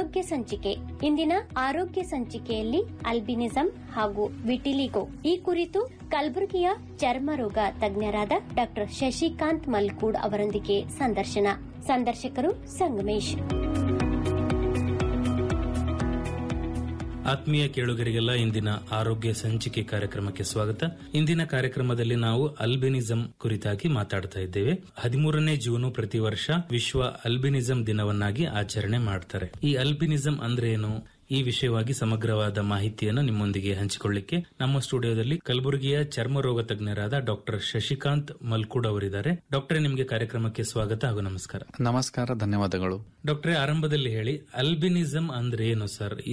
ಆರೋಗ್ಯ ಸಂಚಿಕೆ ಇಂದಿನ ಆರೋಗ್ಯ ಸಂಚಿಕೆಯಲ್ಲಿ ಅಲ್ಬಿನಿಸಂ ಹಾಗೂ ವಿಟಿಲಿಗೋ ಈ ಕುರಿತು ಕಲಬುರಗಿಯ ಚರ್ಮ ರೋಗ ತಜ್ಞರಾದ ಡಾಕ್ಟರ್ ಶಶಿಕಾಂತ್ ಮಲ್ಕೂಡ್ ಅವರೊಂದಿಗೆ ಸಂದರ್ಶನ ಸಂದರ್ಶಕರು ಸಂಗಮೇಶ್ ಆತ್ಮೀಯ ಕೇಳುಗರಿಗೆಲ್ಲ ಇಂದಿನ ಆರೋಗ್ಯ ಸಂಚಿಕೆ ಕಾರ್ಯಕ್ರಮಕ್ಕೆ ಸ್ವಾಗತ ಇಂದಿನ ಕಾರ್ಯಕ್ರಮದಲ್ಲಿ ನಾವು ಅಲ್ಬಿನಿಸಂ ಕುರಿತಾಗಿ ಮಾತಾಡ್ತಾ ಇದ್ದೇವೆ ಹದಿಮೂರನೇ ಜೂನು ಪ್ರತಿ ವರ್ಷ ವಿಶ್ವ ಅಲ್ಬಿನಿಸಂ ದಿನವನ್ನಾಗಿ ಆಚರಣೆ ಮಾಡ್ತಾರೆ ಈ ಅಲ್ಬಿನಿಸಂ ಅಂದ್ರೆ ಏನು ಈ ವಿಷಯವಾಗಿ ಸಮಗ್ರವಾದ ಮಾಹಿತಿಯನ್ನು ನಿಮ್ಮೊಂದಿಗೆ ಹಂಚಿಕೊಳ್ಳಿಕ್ಕೆ ನಮ್ಮ ಸ್ಟುಡಿಯೋದಲ್ಲಿ ಕಲಬುರಗಿಯ ಚರ್ಮ ರೋಗ ತಜ್ಞರಾದ ಡಾಕ್ಟರ್ ಶಶಿಕಾಂತ್ ಮಲ್ಕೂಡ್ ಅವರಿದ್ದಾರೆ ಡಾಕ್ಟರ್ ನಿಮಗೆ ಕಾರ್ಯಕ್ರಮಕ್ಕೆ ಸ್ವಾಗತ ಹಾಗೂ ನಮಸ್ಕಾರ ನಮಸ್ಕಾರ ಧನ್ಯವಾದಗಳು ಡಾಕ್ಟ್ರೆ ಆರಂಭದಲ್ಲಿ ಹೇಳಿ ಅಲ್ಬಿನಿಸಂ ಅಂದ್ರೆ ಏನು ಸರ್